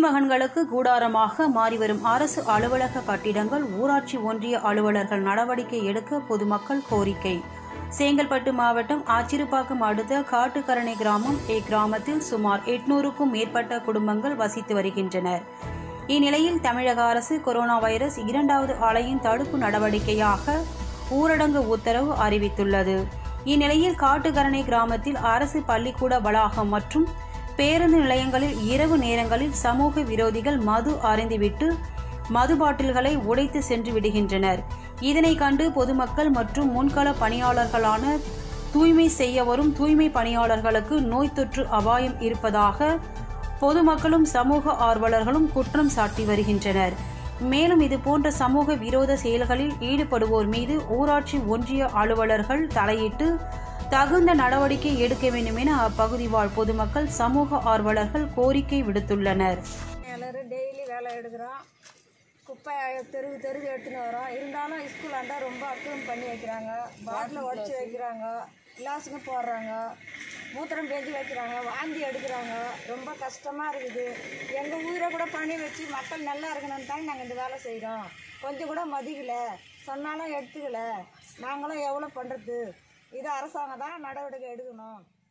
குடிமகன்களுக்கு கூடாரமாக மாறிவரும் அரசு அலுவலக கட்டிடங்கள் ஊராட்சி ஒன்றிய அலுவலர்கள் நடவடிக்கை எடுக்க பொதுமக்கள் கோரிக்கை செங்கல்பட்டு மாவட்டம் ஆச்சிறுப்பாக்கம் அடுத்த காட்டுக்கரணை கிராமம் இக்கிராமத்தில் சுமார் எட்நூறுக்கும் மேற்பட்ட குடும்பங்கள் வசித்து வருகின்றனர் இந்நிலையில் தமிழக அரசு கொரோனா வைரஸ் இரண்டாவது அலையின் தடுப்பு நடவடிக்கையாக ஊரடங்கு உத்தரவு அறிவித்துள்ளது இந்நிலையில் காட்டுக்கரணை கிராமத்தில் அரசு பள்ளிக்கூட வளாகம் மற்றும் பேருந்து நிலையங்களில் இரவு நேரங்களில் சமூக விரோதிகள் மது அருந்திவிட்டு மது பாட்டில்களை உடைத்து சென்று விடுகின்றனர் இதனை கண்டு பொதுமக்கள் மற்றும் முன்கள பணியாளர்களான தூய்மை செய்ய வரும் தூய்மை பணியாளர்களுக்கு நோய் தொற்று அபாயம் இருப்பதாக பொதுமக்களும் சமூக ஆர்வலர்களும் குற்றம் சாட்டி வருகின்றனர் மேலும் இது போன்ற சமூக விரோத செயல்களில் ஈடுபடுவோர் மீது ஊராட்சி ஒன்றிய அலுவலர்கள் தலையிட்டு தகுந்த நடவடிக்கை எடுக்க வேண்டும் என அப்பகுதி வாழ் பொதுமக்கள் சமூக ஆர்வலர்கள் கோரிக்கை விடுத்துள்ளனர் எல்லாரும் டெய்லி வேலை எடுக்கிறோம் குப்பை தெருவு தெருவு எடுத்துன்னு வரோம் இருந்தாலும் ஸ்கூல் ஆண்டா ரொம்ப அக்கிரம் பண்ணி வைக்கிறாங்க பாட்டில் உடச்சி வைக்கிறாங்க கிளாஸுங்க போடுறாங்க மூத்திரம் பேஞ்சு வைக்கிறாங்க வாந்தி எடுக்கிறாங்க ரொம்ப கஷ்டமாக இருக்குது எங்கள் ஊரை கூட பண்ணி வச்சு மக்கள் நல்லா இருக்கணும்னு தான் நாங்கள் இந்த வேலை செய்கிறோம் கொஞ்சம் கூட மதிக்கல சொன்னாலும் எடுத்துக்கல நாங்களும் எவ்வளோ பண்ணுறது இது அரசாங்கம் தான் நடவடிக்கை எடுக்கணும்